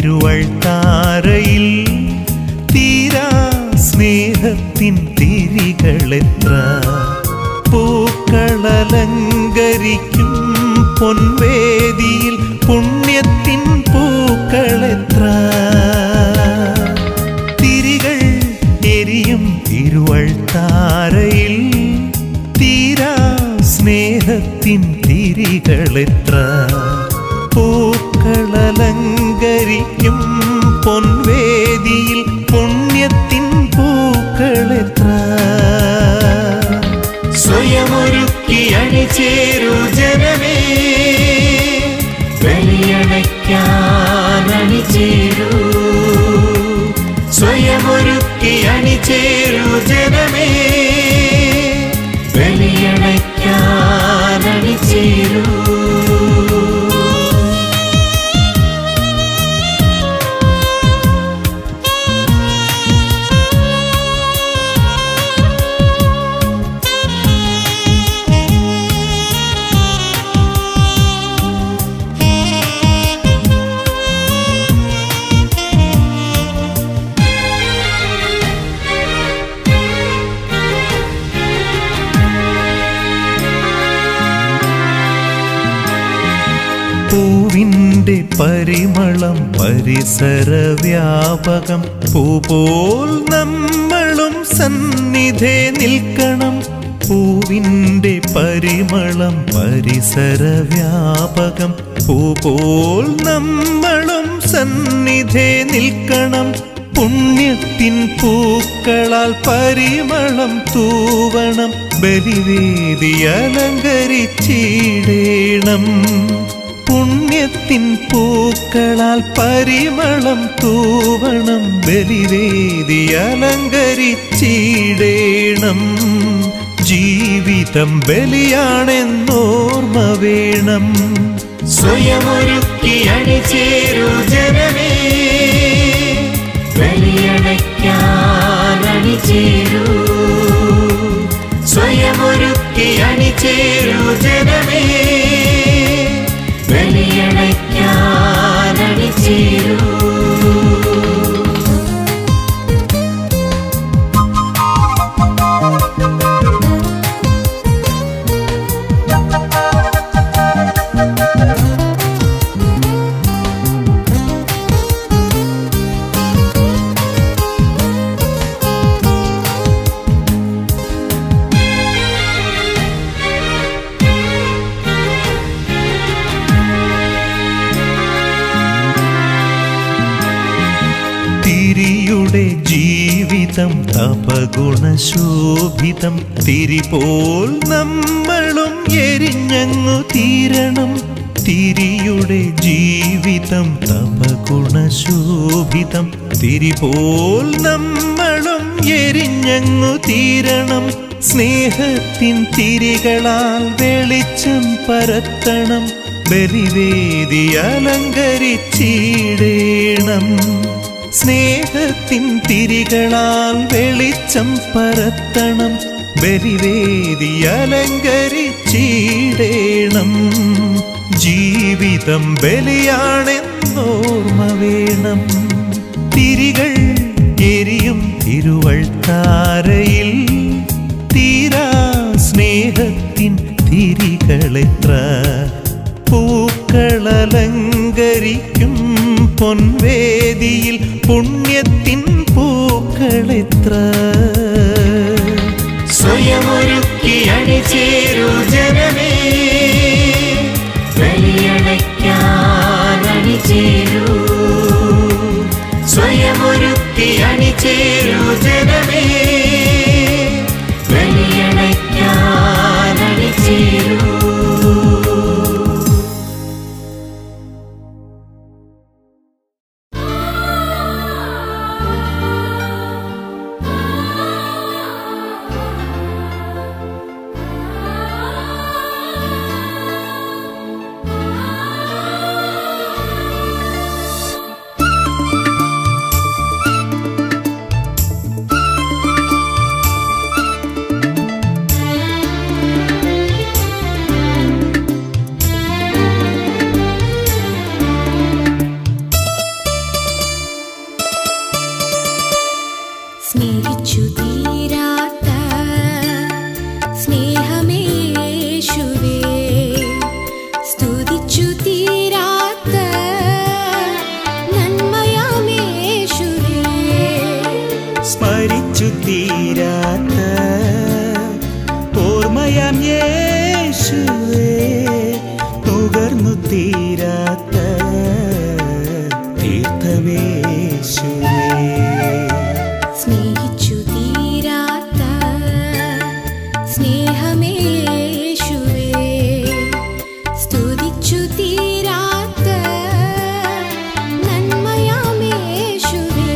തിരുവൾത്താരയിൽ തീരാ സ്നേഹത്തിൻ തിരികളെത്ര പൂക്കളലങ്കരിക്കും പൊൻവേദിയിൽ പുണ്യത്തിൻ പൂക്കളെത്ര തിരികൾ എരിയും തിരുവൾത്താരയിൽ തീരാ സ്നേഹത്തിൻ തിരികളെത്ര പൂക്കളലങ്കരിക്കും പൊൻവേദിയിൽ പുണ്യത്തിൻ പൂക്കളെത്ര സ്വയമൊരുക്കി അണിചേരു ജനമേ ബലിയണയ്ക്കാൻ അണിചേരൂ സ്വയമൊരുക്കി അണിചേരു ജനമേ ബലിയണയ്ക്കാൻ അണിചേരൂ പൂവിൻ്റെ പരിമളം പരിസര വ്യാപകം പൂപോൽ നമ്മളും സന്നിധേ നിൽക്കണം പൂവിൻ്റെ പരിമളം പരിസര വ്യാപകം പൂപോൽ നമ്മളും സന്നിധേ നിൽക്കണം പുണ്യത്തിൻ പൂക്കളാൽ പരിമളം തൂവണം ബലിവേദി അലങ്കരിച്ചിടേണം പുണ്യത്തിൻ പൂക്കളാൽ പരിമളം തൂവണം ബലിവേദി അലങ്കരിച്ചിടേണം ജീവിതം ബലിയാണെന്നോർമ്മ വേണം സ്വയമൊരുക്കി അണിചേരു ജനമേ ബലിയണയ്ക്കാൻ അണിചേരൂ സ്വയമൊരുക്കി അണിചേരു ജനമേ ബലിയണയ്ക്കാൻ അണിചേരൂ തിരിയുടെ ജീവിതം തപഗുണശോഭിതം തിരിപോൽ നമ്മളും എരിഞ്ഞങ്ങു തീരണം തിരിയുടെ ജീവിതം തപഗുണശോഭിതം തിരിപോൽ നമ്മളും എരിഞ്ഞങ്ങു തീരണം സ്നേഹത്തിൻ തിരികളാൽ വെളിച്ചം പരത്തണം ബലിവേദി അലങ്കരിച്ചിടേണം സ്നേഹത്തിൻ തിരികളാൽ വെളിച്ചം പരത്തണം ബലിവേദി അലങ്കരിച്ചിടേണം ജീവിതം ബലിയാണെന്നോർമ്മ വേണം തിരികൾ എരിയും തിരുവൾത്താരയിൽ തീരാ സ്നേഹത്തിൻ തിരികളെത്ര പൂക്കളലങ്കരിക്കും പൊൻവേദിയിൽ പുണ്യത്തിൻ പൂക്കളെത്ര സ്വയമൊരുക്കി അണിചേരു ജനമേ ബലിയണയ്ക്കാൻ അണിചേരൂ സ്വയമൊരുക്കി അണിചേരു ജനമേ ബലിയണയ്ക്കാൻ അണിചേരൂ ആ തീർത്ഥമേശുവേ സ്നേഹിച്ചു തീരാത്ത സ്നേഹമേശുവേ സ്തുതിച്ചു തീരാത്ത നന്മയാമേശുവേ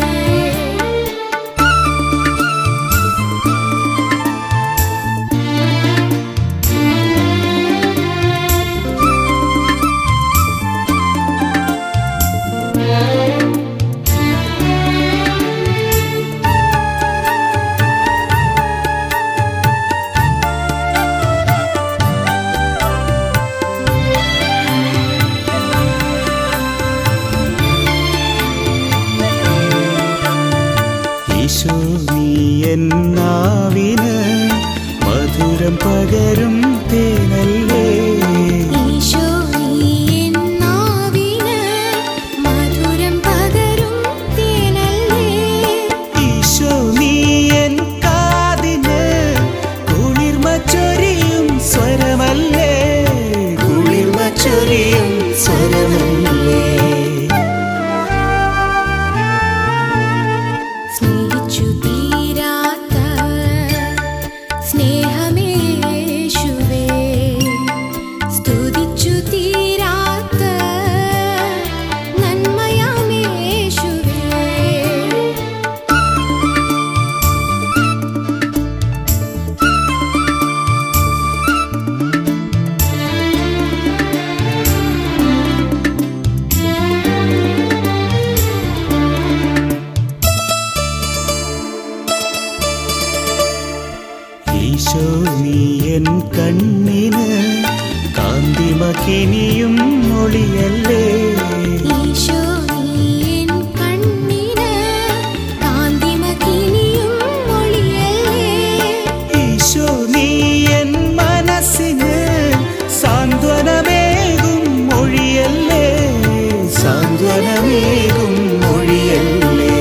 ഈശോ നീ എന്നാവിന് മധുരം പകരും തേനല്ലേ ഈശോ നീ എന്നാവിന് മധുരം പകരും തേനല്ലേ ഈശോ നീ എൻ കാതിന് കുളിർമ ചൊരിയും സ്വരമല്ലേ കുളിർമ ചൊരിയും സ്വരമല്ലേ സ്നേഹിച്ചു തീരാത്ത സ്നേഹമേശുവേ സ്തുതിച്ചു തീരാത്ത നന്മയാമേശുവേ ഈശോ നീ എൻ കണ്ണിന് കാന്തിമക്കിനിയും മൊഴിയല്ലേ ഈശോ നീ എൻ കണ്ണിന് കാന്തിമകിനിയും മൊഴിയല്ലേ ഈശോ നീ എൻ മനസ്സിന് സാന്ത്വനമേകും മൊഴിയല്ലേ സാന്ത്വനമേകും മൊഴിയല്ലേ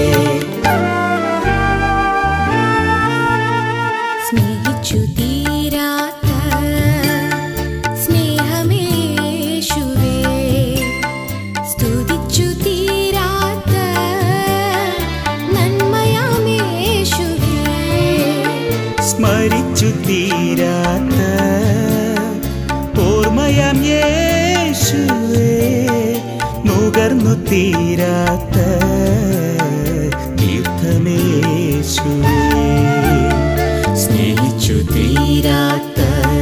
സ്നേഹിച്ചു തീരാത്ത സ്നേഹമേശുവേ സ്തുതിച്ചു തീരാത്ത നന്മയാമേശുവേ സ്മരിച്ചു തീരാത്ത ഓർമ്മയാം യേശുവേ നുകർന്നു തീരാത്ത തീർത്ഥമേശുവേ സ്നേഹിച്ചു തീരാത്ത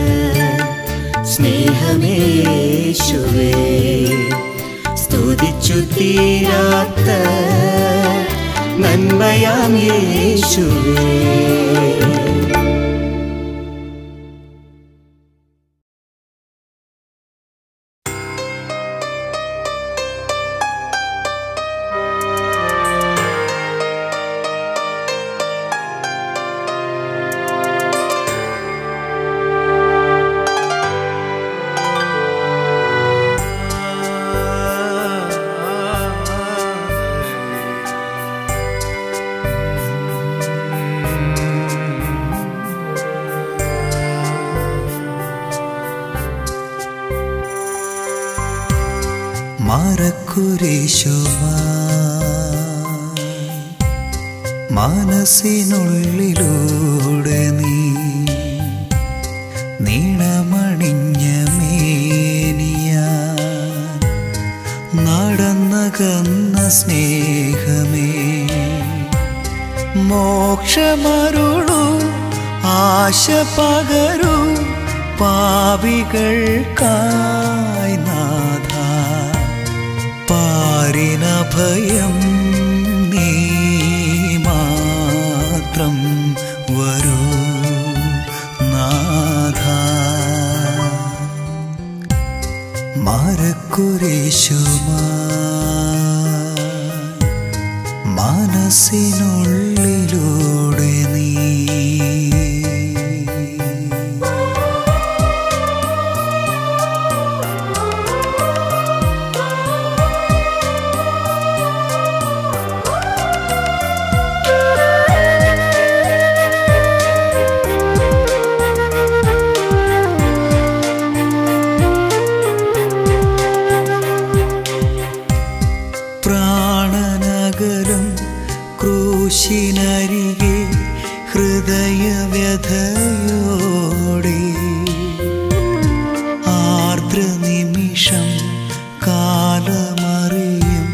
സ്നേഹമേശുവേ സ്തുതിച്ചു തീരാത്ത നന്മയാം യേശുവേ മറക്കുരേശുവാ മനസ്സിനുള്ളിലൂടെ നീ നീണമണിഞ്ഞ മേനിയ നടന്നകന്ന സ്നേഹമേ മോക്ഷമരുളു ആശ പകരു പാപികൾക്കായി നാഥ പാരിനഭയം നീ മാത്രം വരൂ നാഥ മരക്കുരേശുമാ മനസ്സിനുള്ളിലൂടെ നീ പ്രാണന ക്രൂശിനരികെ ഹൃദയവ്യഥയോടെ ആർദ്ര നിമിഷം കാലമറിയും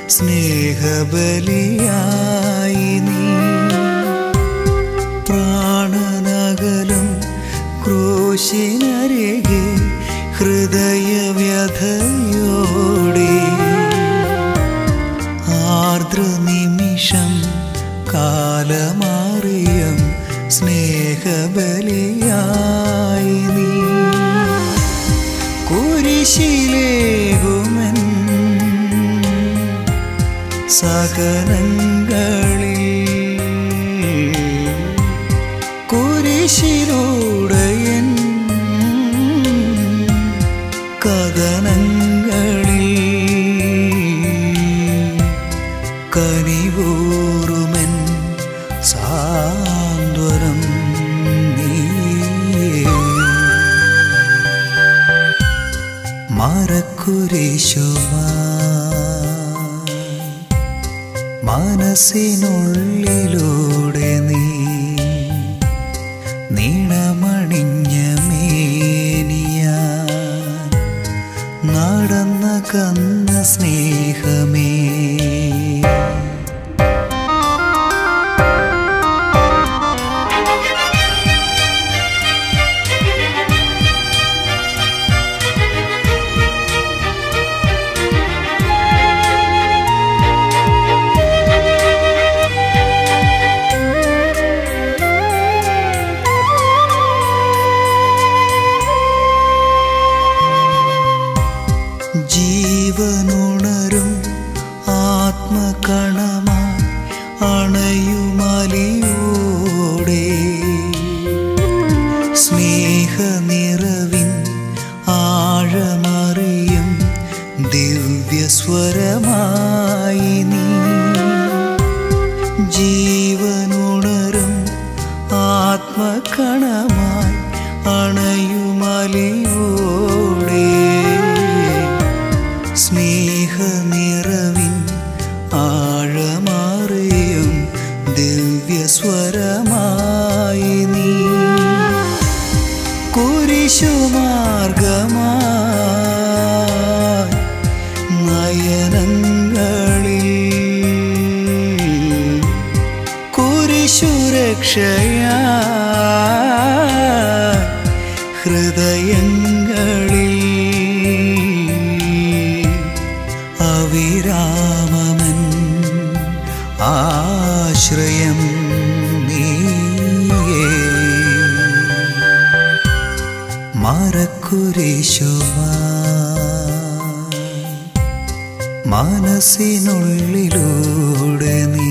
സ്നേഹബലിയായി നീ പ്രാണനകലും ക്രൂശിനരികെ ഹൃദയവ്യഥയോടെ ആർദ്ര നിമിഷം കാലമാറിയം സ്നേഹബലിയായി നീ കുരിശിലേകുമൻ സകലങ്ങളിൽ കുരിശിലൂടയൻ കഥനങ്ങളിൽ കനിവൂറുമൻ സാന്ത്വനം നീയേ മറക്കുരിശുമാ മനസ്സിനുള്ളിലൂടെ നീ നീണമണിഞ്ഞ മേനിയ നടന്ന കന്ന സ്നേഹമേ ജീവനുണരും ആത്മകണമായി അണയുമലിയോടെ സ്നേഹനിറവിൻ ആഴമറിയും ദിവ്യസ്വരമായി നീ ജീവനുണരും ആത്മകണമായി അണയുമലിയോടെ സ്നേഹനിറവിൻ ആഴമാറിയും ദിവ്യസ്വരമായി നീ കുരിശുമാർഗമായി നയനങ്ങളിൽ കുരിശുരക്ഷയാ ഹൃദയങ്ങളിൽ അവിരാമമൻ ആശ്രയം നീയേ മറക്കുരിശുമാ മനസ്സിനുള്ളിലൂടെ നീ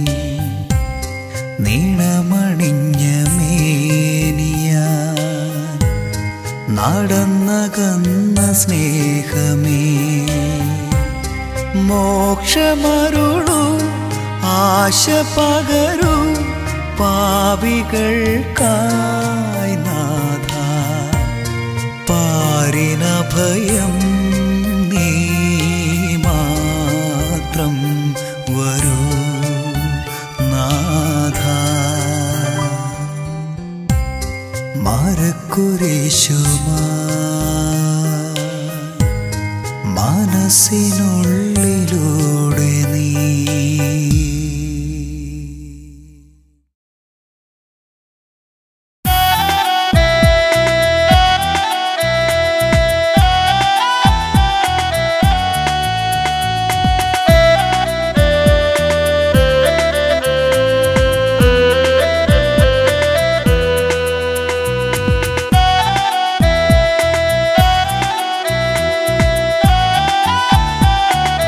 നീണമണിഞ്ഞ മേനിയ നടന്നകന്ന സ്നേഹമേ മോക്ഷമരുളു ആശ പകരു പാപികൾക്കായി നാഥ പാരിന ഭയം നീ മാത്രം വരൂ നാഥ മരക്കുരിശുമാ മനസ്സിനുള്ളിലൂടെ നീ ും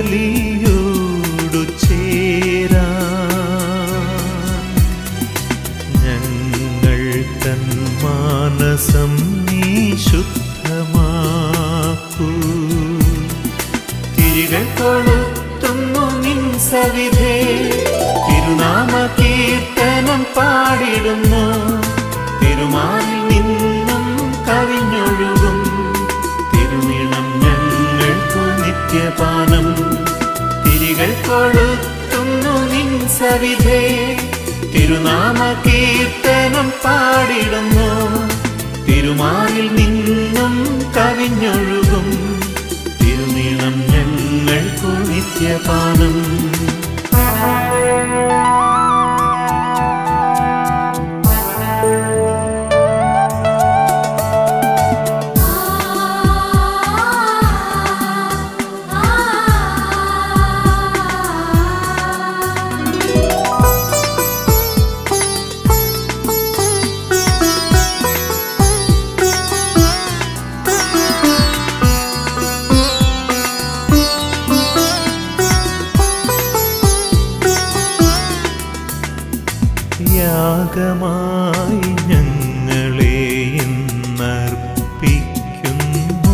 ബലിയോടു ചേരാ ഞങ്ങൾ തൻ മാനസം നീ ശുദ്ധമാക്കൂ തിരികൾ കൊളുത്തുന്നു നിൻ സവിധേ തിരുനാമ കീർത്തനം പാടിടുന്നു തിരുമാറിൽ നിന്നും കവിഞ്ഞൊഴുകും തിരുനിണം ഞങ്ങൾക്കു നിത്യപാനം തിരികൾ കൊളുത്തുന്നു നിൻ സവിധേ തിരുനാമ കീർത്തനം പാടിടുന്നു തിരുമാറിൽ നിന്നും കവിഞ്ഞൊഴുകും തിരുനീളം ഞങ്ങൾക്കു നിത്യപാനം യാഗമായി ഞങ്ങളെ ഇന്നർപ്പിക്കുന്നു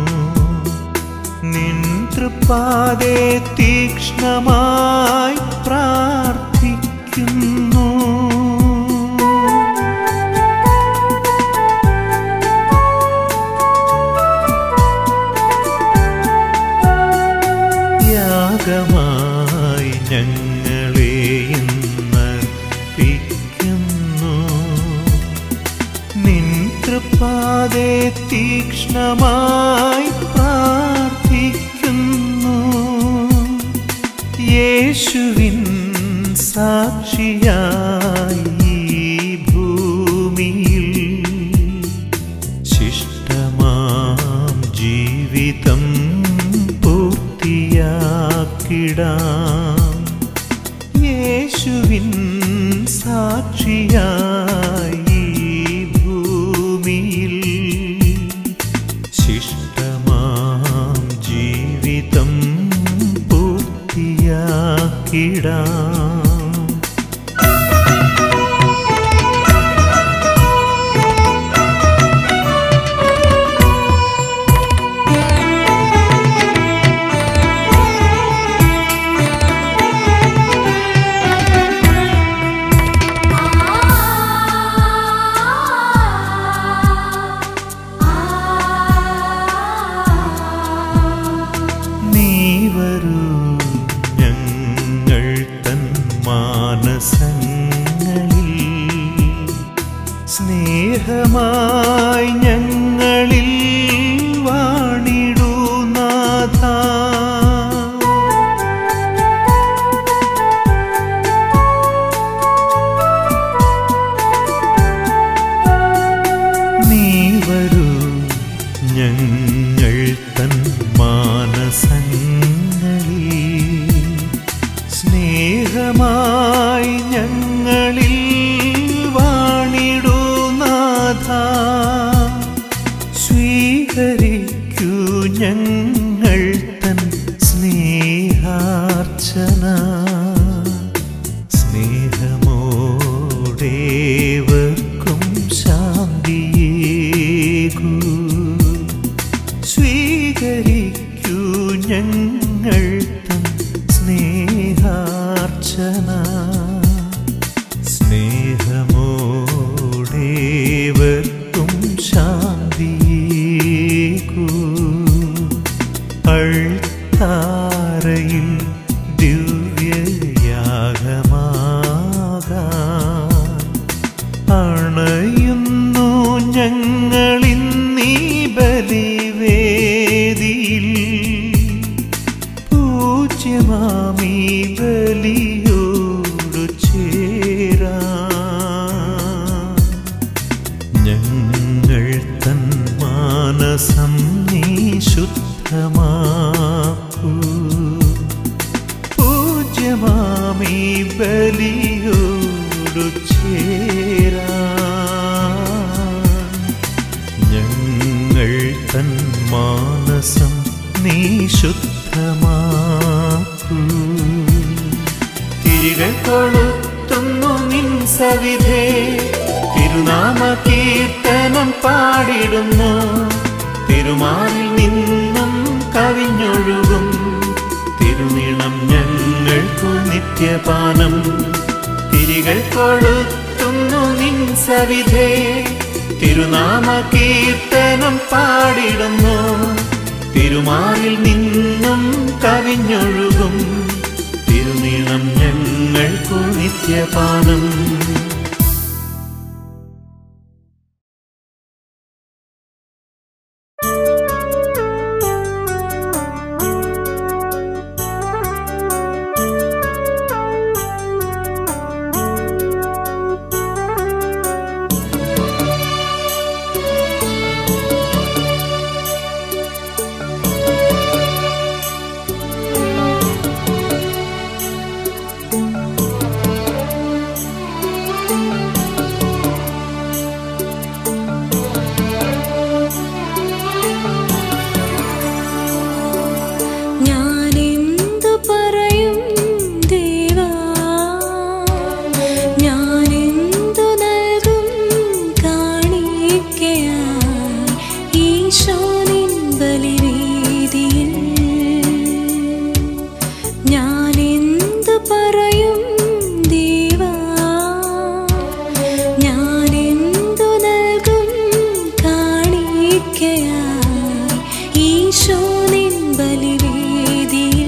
നിൻ തൃപ്പാതെ തീക്ഷ്ണമായി പ്രാർത്ഥിക്കുന്നു യാഗമായി ഞങ്ങളെ ഇന്നർപ്പിക്കുന്നു നിൻ തൃപ്പാതെ തീക്ഷ്ണമായി പ്രാർത്ഥിക്കുന്നു യേശുവിൻ സാക്ഷിയായി ഈ ഭൂമിയിൽ ശിഷ്ടമാം ജീവിതം പൂർത്തിയാക്കിടാം യേശുവിൻ സാക്ഷിയായി ഈ ഭൂമിയിൽ ശിഷ്ടമാം ജീവിതം പൂർത്തിയാക്കിടാം നീ വരൂ ഞങ്ങൾ തൻ മാനസങ്ങളിൽ സ്നേഹമായി ഞങ്ങളിൽ വാണിടൂ നാഥ നീ വരൂ ഞങ്ങൾ തൻ മാനസങ്ങളിൽ സ്നേഹമായി ഞങ്ങളിൽ വാണിടൂ നാഥ സ്വീകരിക്കൂ ഞങ്ങൾ തൻ സ്നേഹാർച്ചന സ്നേഹമോടേവർക്കും ശാന്തിയേകൂ സ്വീകരിക്കൂ ഞങ്ങൾ തൻ സ്നേഹാർച്ചന സ്നേഹമോടേവർക്കും ശാന്തിയേകൂ അൾത്താരയിൽ ദിവ്യയാഗമാകാൻ അണയുന്നു ഞങ്ങളിന്നീ ബലിവേദിയിൽ പൂജ്യമാമീ ബലിയോടു ചേരാ ഞങ്ങൾ തൻ മാനസം നീ ശുദ്ധമാക്കൂ പൂജ്യമാമീ ബലിയോടു ചേരാ ഞങ്ങൾ തൻ മാനസം നീ ശുദ്ധമാക്കൂ കൊളുത്തുന്നു നിൻ സവിധേ തിരുനാമ കീർത്തനം പാടിടുന്നു തിരുമാറിൽ നിന്നും കവിഞ്ഞൊഴുകും തിരുനീളം ഞങ്ങൾക്കു നിത്യപാനം തിരികൾ കൊളുത്തുന്നു നിൻ സവിധേ തിരുനാമ കീർത്തനം പാടിടുന്നു തിരുമാറിൽ നിന്നും കവിഞ്ഞൊഴുകും തിരുനീളം ഞങ്ങൾക്കു നിത്യപാനം ഞാനെന്തു പറയും ദേവാ ഞാനെന്തു നൽകും കാണിക്കയായി ഈശോനിൻ ബലിവേദിയിൽ ഞാനെന്തു പറയും ദേവാ ഞാനെന്തു നൽകും കാണിക്കയായി ഈശോനിൻ ബലിവേദിയിൽ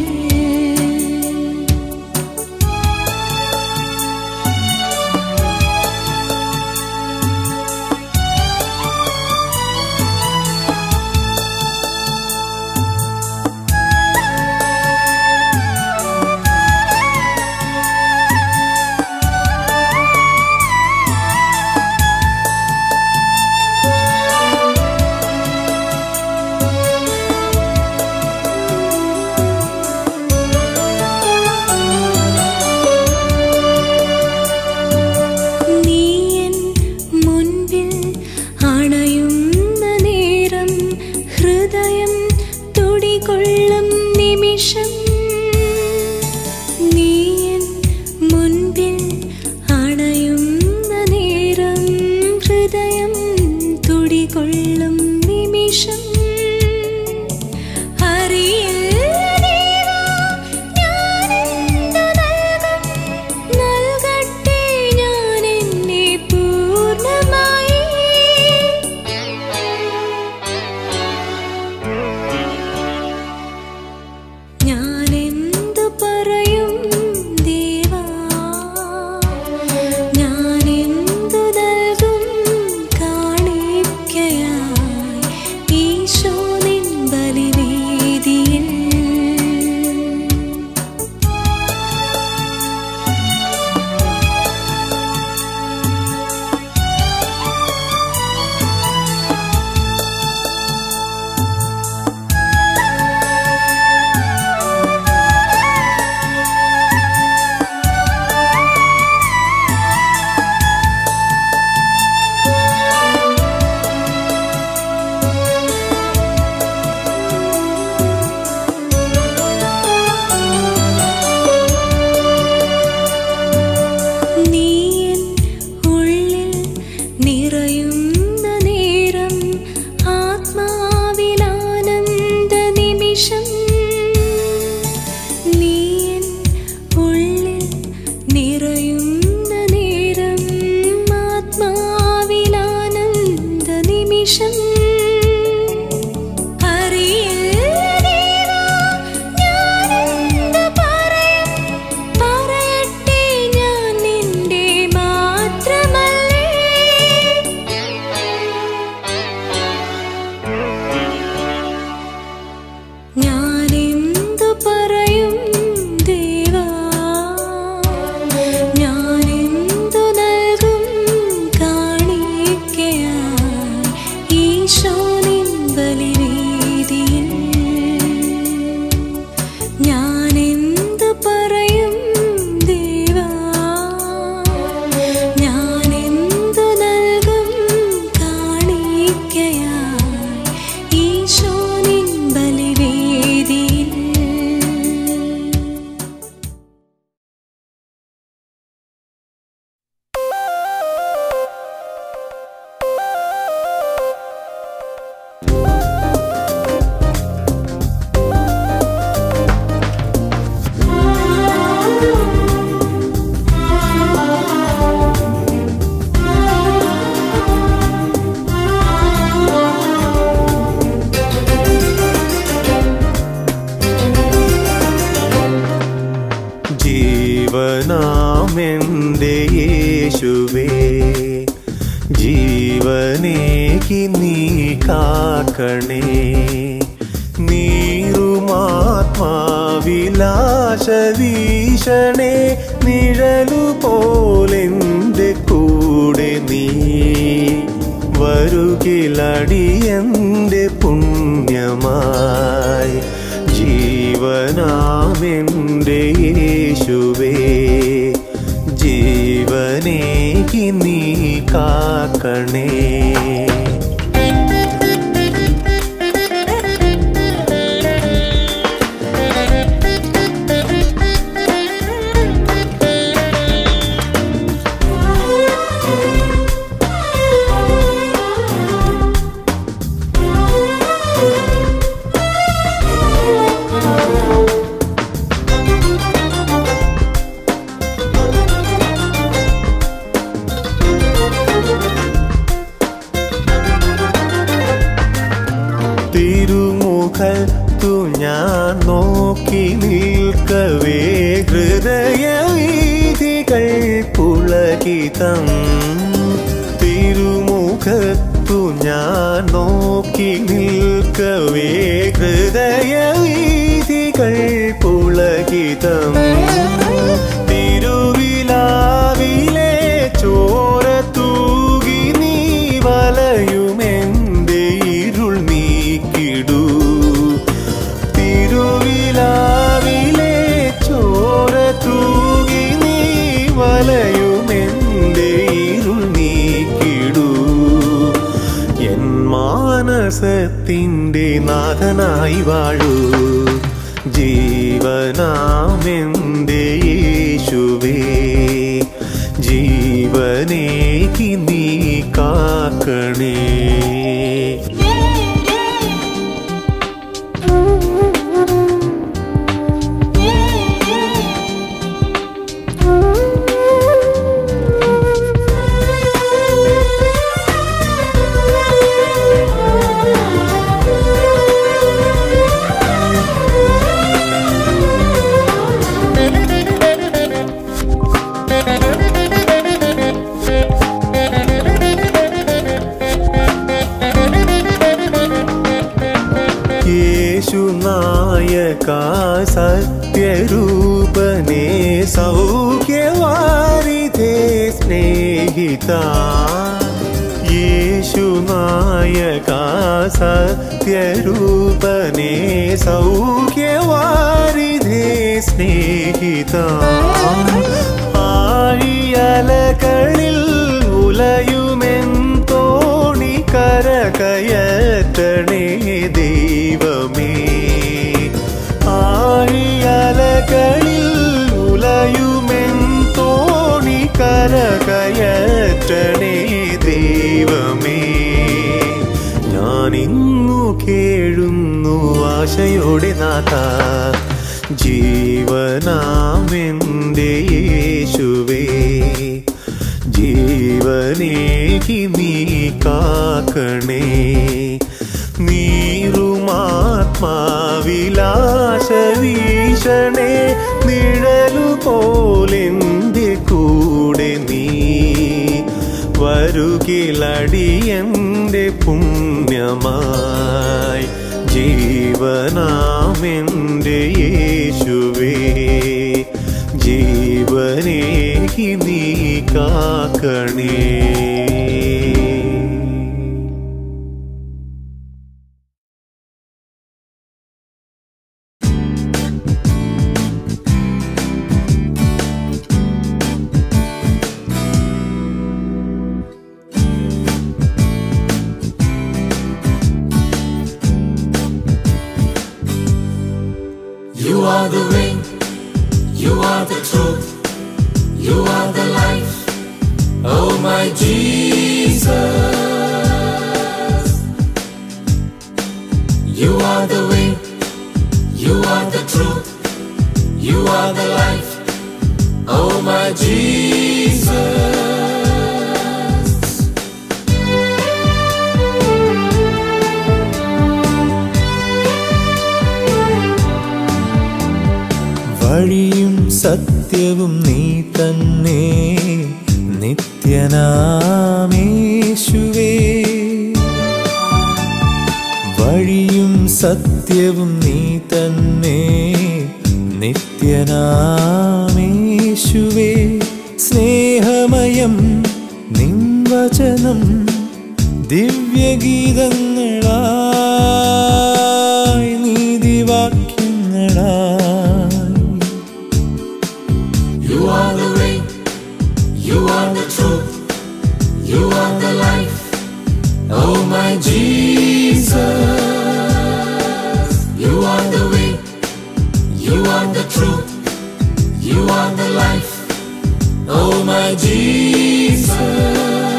ജീവനാമെൻ്റെ യേശുവേ ജീവനേക്ക് നീ കാക്കണേ നീറുമാത്മാവിലാശ വീശണേ നിഴലു പോലെൻ്റെ കൂടെ നീ വരുകിലടിയന്റെ പുണ്യമായി ജീവനാമെൻ്റെ യേശുവേ ജീവനേക്ക് നീ കാക്കണേ തിരുമുഖത്തു ഞാൻ നോക്കി നിൽക്കവേ ഹൃദയവീതികൾ പുളകിതം തിരുമുഖത്തു ഞാൻ നോക്കി നിൽക്കവേ ഹൃദയവീതികൾ പുളകിതം തിരുവിലാവിലെ ചോര തൂകി നീ വലയുമെന്റെ ഇരുൾ നീക്കിടൂ തിരുവിലാവിലെ ചോര തൂകി നീ വലയുമെന്റെ ഇരുൾ നീക്കിടൂ എൻ മാനസത്തിൻ്റെ നാഥനായി വാഴൂ ജീവനാമെൻ്റെ യേശുവേ ജീവനേക്ക് നീ കാക്കണേ യേശു നായക സത്യരൂപനെ സൗഖ്യവാരിധേ സ്നേഹിത യേശു നായക സത്യരൂപനെ സൗഖ്യവാരിധേ സ്നേഹിത ആഴിയലകളിൽ ഉലയുമെൻ തോണി കരകയറ്റണേ ദൈവമേ ആഴിയലകളിൽ ഉലയുമെൻ തോണി കരകയറ്റണേ ദൈവമേ ഞാനിന്നു കേഴുന്നു ആശയോടെ നാഥ ജീവനാമെൻ്റെ യേശുവേ ജീവനേക്ക് നീ കാക്കണേ നീറുമാത്മാവിലാശ വീശണേ നിഴലു പോലെന്റെ കൂടെ നീ വരുകിലടിയന്റെ പുണ്യമായി ജീവനാമെൻ്റെ യേശുവേ ജീവനേക്ക് നീ കാക്കണേ You are the way, you are the truth, you are the life, oh my Jesus. You are the way, you are the truth, you are the life, oh my Jesus. വഴിയും സത്യവും നീ തന്നെ നിത്യനാമേശുവേ വഴിയും സത്യവും നീ തന്നെ നിത്യനാമേശുവേ സ്നേഹമയം നിൻ വചനം ദിവ്യഗീതങ്ങളായി നീതിവാക്യങ്ങളായി You are the way, you are the truth, you are the life, oh my Jesus. You are the way, you are the truth, you are the life, oh my Jesus.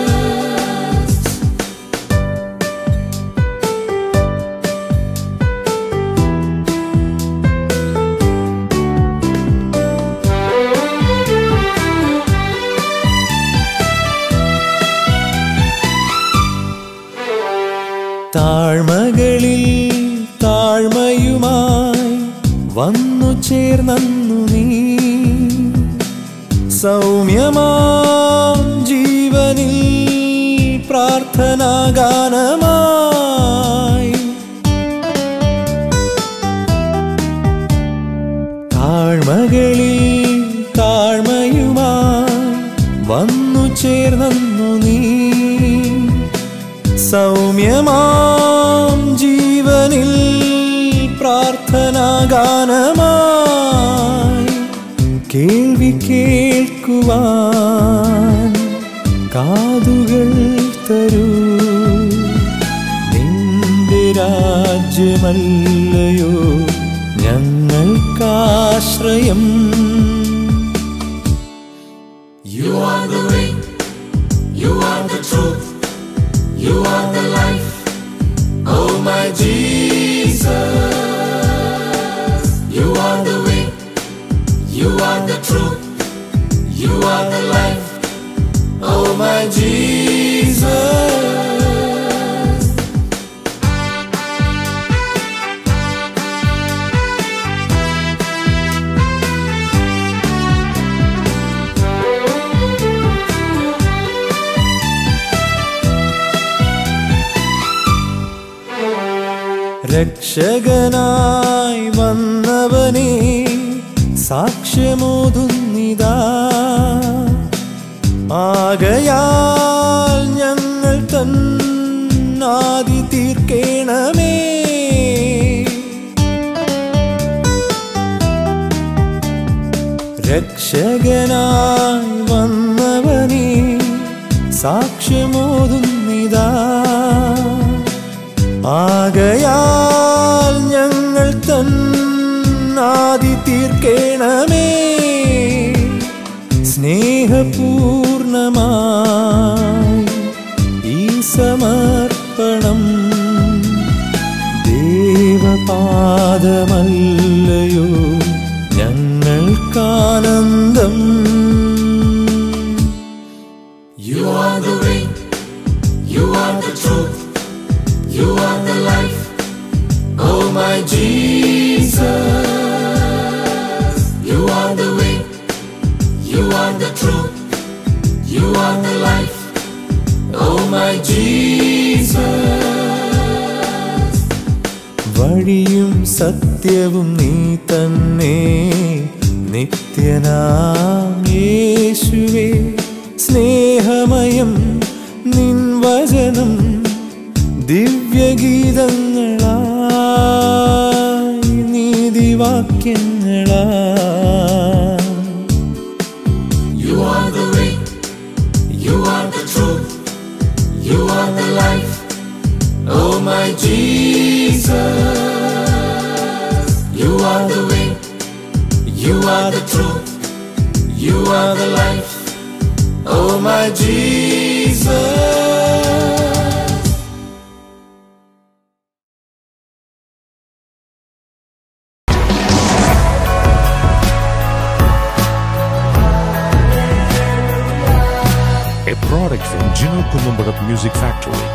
താഴ്മകളിൽ താഴ്മയുമായി വന്നു ചേർന്നു നീ സൗമ്യമാം ജീവനിൽ പ്രാർത്ഥനാഗാനമായി താഴ്മകളിൽ താഴ്മയുമായി വന്നു ചേർന്നു നീ സൗമ്യമാം ജീവനിൽ പ്രാർത്ഥനാഗാനമായി കേൾവി കേൾക്കുവാൻ കാതുകൾ തരൂ നിന്റെ രാജ്യമല്ലയോ ഞങ്ങൾക്കാശ്രയം You are the way, you are the truth, you are the life, oh my Jesus. You are the way, you are the truth, you are the life, oh my Jesus. രക്ഷകനായി വന്നവനെ സാക്ഷ്യമോതുന്നിതാ ആകയാൽ ഞങ്ങൾ തന്നാദി തീർക്കേണമേ രക്ഷകനായി വന്നവനെ സാക്ഷ്യമോതുന്നിതാ ആകയാൽ ഞങ്ങൾ തന്നാദി തീർക്കേണമേ സ്നേഹപൂർണമായി ഈ സമർപ്പണം ദേവപാദമല്ലയോ ഞങ്ങൾക്കാനന്ദം You are the way, you are the truth, you are the life, oh my Jesus. You are the way, you are the truth, you are the life, oh my Jesus. വഴിയും സത്യവും നീ തന്നെ നിത്യനാം യേശുവേ സ്നേഹമയം നിൻ വചനം ദിവ്യഗീതങ്ങളായി നീതിവാക്യങ്ങളായി You are the way, you are the truth, you are the life, oh my Jesus. You are the way, you are the truth, you are the life, oh my Jesus. a product from Gino Columbarat Music Factory.